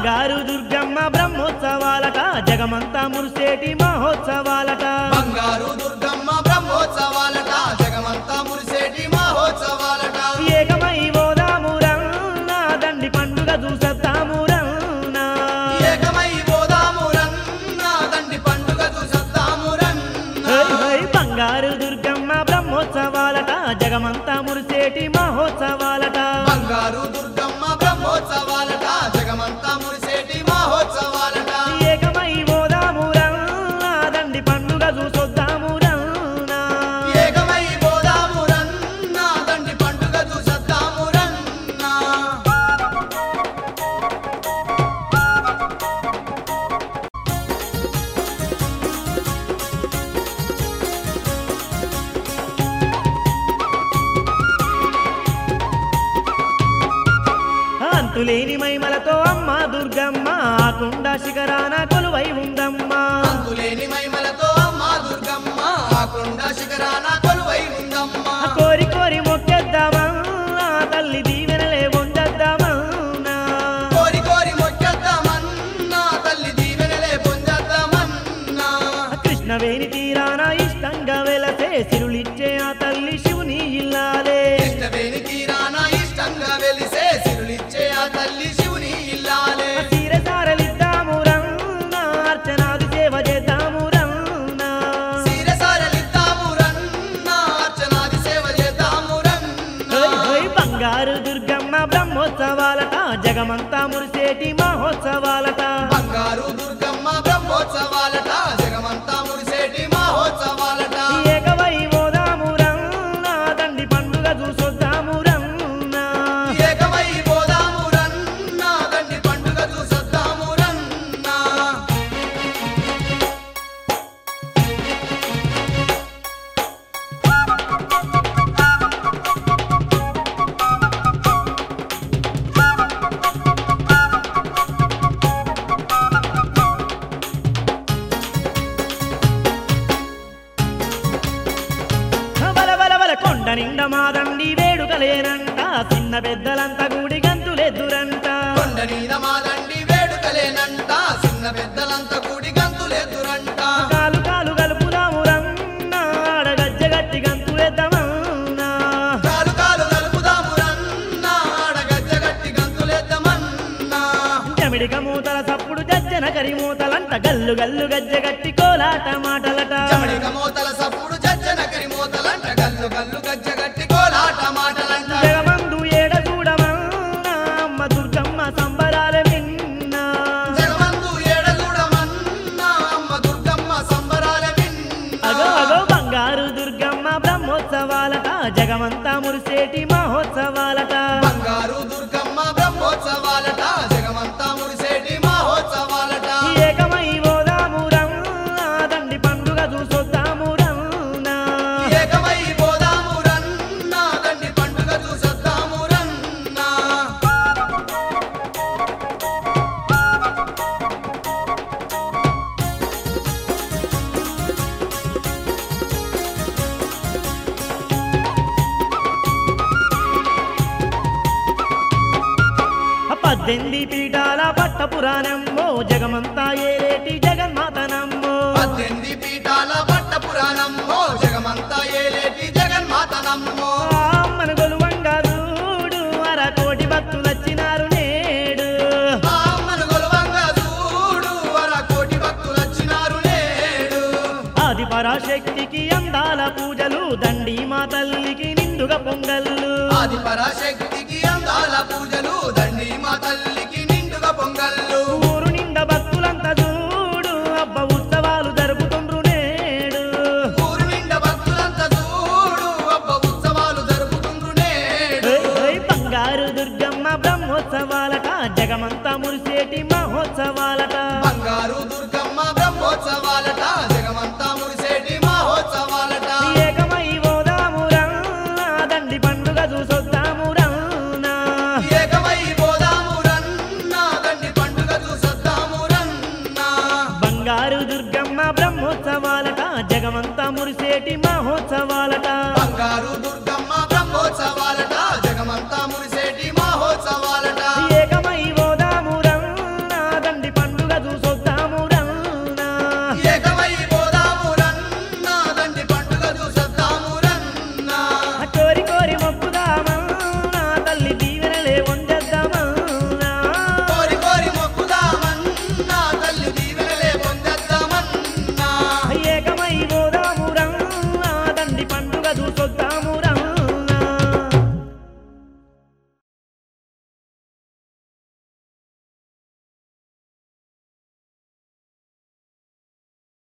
బంగారు దుర్గమ్మ బ్రహ్మోత్సవాలట జగమంతా మురిసేటి మహోత్సవాలట బంగారు దుర్గమ్మ బ్రహ్మోత్సవాలట జగమంతా మురిసేటి మహోత్సవాలట ఏకమై ఓదామురన్నా దండి పండుగ చూసద్దామురన్నా ఏకమై పోదామురన్న దండి పండుగ చూసొద్దామురన్న హై హై బంగారు దుర్గమ్మ బ్రహ్మోత్సవాలట జగమంతా మురిసేటి మహోత్సవాలట బంగారు దుర్గమ్మ బ్రహ్మోత్సవాలట జగమంతా మురిసేటి మహోత్సవాలట ఏకమై ఓదామురన్నా దండి పండుగ చూసొద్దామురన్నా ఏకమై పోదామురన్న దండి పండుగ చూసొద్దామురన్న అంతులేని మైమలతో అమ్మ దుర్గమ్మ ఆకుండ శిఖరాన కొలువై ఉందమ్మా అంతులేని మైమలతో అమ్మ దుర్గమ్మ ఆ కొండ శిఖరాన కొలువై ఉందమ్మ కోరి కోరి మొక్కేద్దామా తల్లి దీవెనలే పొందద్దామన్నా కోరి కోరి మొక్కేద్దామన్నా తల్లి దీవెనలే పొందేద్దామన్నా కృష్ణవేణి తీరాన ఇష్టంగా వెలసే సిరులిచ్చే ఆ తల్లి శివుని ఇల్లాలే ఇష్టవేణి తీరాన ఇష్టంగా వెలిసే సిరులిచ్చే ఆ తల్లి శివుని ఇల్లాలే తీర సారలిద్దాము రన్నా అర్చనాది సేవ చేద్దాము రన్నా సీరసారలిద్దాము రన్నా అర్చనాది సేవ చేద్దాము రన్నా హై హై బంగారు దుర్గమ్మ బ్రహ్మోత్సవాలట జగమంతా మురిసేటి మహోత్సవాలట బంగారు దుర్గమ్మ బ్రహ్మోత్సవాలట జగమంతా మురిసేటి మహోత్సవాలట ఏకవై ఓదాము రన్నా దండి పండుగ చూసొద్దాము రన్నా ఏకమై పోదాము రన్నా దండి పండుగ చూసొద్దాము రన్నా బల బల బల కొండ నిండా మాదండి వేడుకలేనంట చిన్న పెద్దలంతా గుడి గంతులెద్దురంట కొండ మీద మాదండి వేడుకలేనంట చిన్న పెద్దలంతా కూడి గంతులేదురంట కాలు కాలు కలుపుదాము రన్నా ఆడగజ్జ గట్టి గంతులెద్దమన్నా కాలు కాలు కలుపుదాము రన్నా ఆడగజ్జ గట్టి గంతులేద్దామన్నా జమిడిక మూతల సప్పుడు జజ్జన కరి మూతలంట గల్లు గల్లు గజ్జ గట్టి కోలాట మాటలట చమడిక మూతల సప్పుడు జజ్జన కరి మూతలంట గల్లు గల్లు గజ్జ గట్టి కోలాట మాటలంట జగమందు ఏడ చూడమన్నా అమ్మ దుర్గమ్మ సంబరాల విన్నా జగమందు ఏడ చూడమన్నా అమ్మ దుర్గమ్మ సంబరాల విన్నా అగో అగో బంగారు దుర్గమ్మ బ్రహ్మోత్సవాలట జగమంతా మురిసేటి మహోత్సవాలట బంగారు దుర్గమ్మ బ్రహ్మోత్సవాలట జగమంతా మురిసేటి మహోత్సవాలట ఏకమై ఓదాము రన్నా దండి పండుగ చూసొద్దాము రన్నా ఏకమై పోదాము రన్నా దండి పండుగ చూసొద్దాము రన్నా పద్దెనిమిది పీఠాల పట్ట పురాణమ్మో జగమంతా ఏలేటి జగన్మాతనమ్మో పద్దెనిమిది పీఠాల పట్ట పురాణమ్మో జగమంతా ఏలేటి జగన్మాతనమ్మో ఆ అమ్మను గొలువంగా చూడు అర కోటి భక్తులొచ్చినారు నేడు ఆ అమ్మను గొలవంగా చూడు వర కోటి భక్తులొచ్చినారు నేడు ఆది పరాశక్తికి అందాల పూజలు దండి మా తల్లికి నిండుగా పొంగళ్ళు ఆది పరాశక్తికి అందాల పూజలు దండి మా తల్లికి నిండుగా పొంగళ్ళు ఊరు నిండా భక్తులంతా చూడు అబ్బ ఉత్సవాలు జరుపుతుండ్రు నేడు ఊరు నిండా భక్తులంతా చూడు అబ్బ ఉత్సవాలు జరుపుతుండ్రు నేడు హై, హై, బంగారు దుర్గమ్మ బ్రహ్మోత్సవాలట జగమంతా మురిసేటి మహో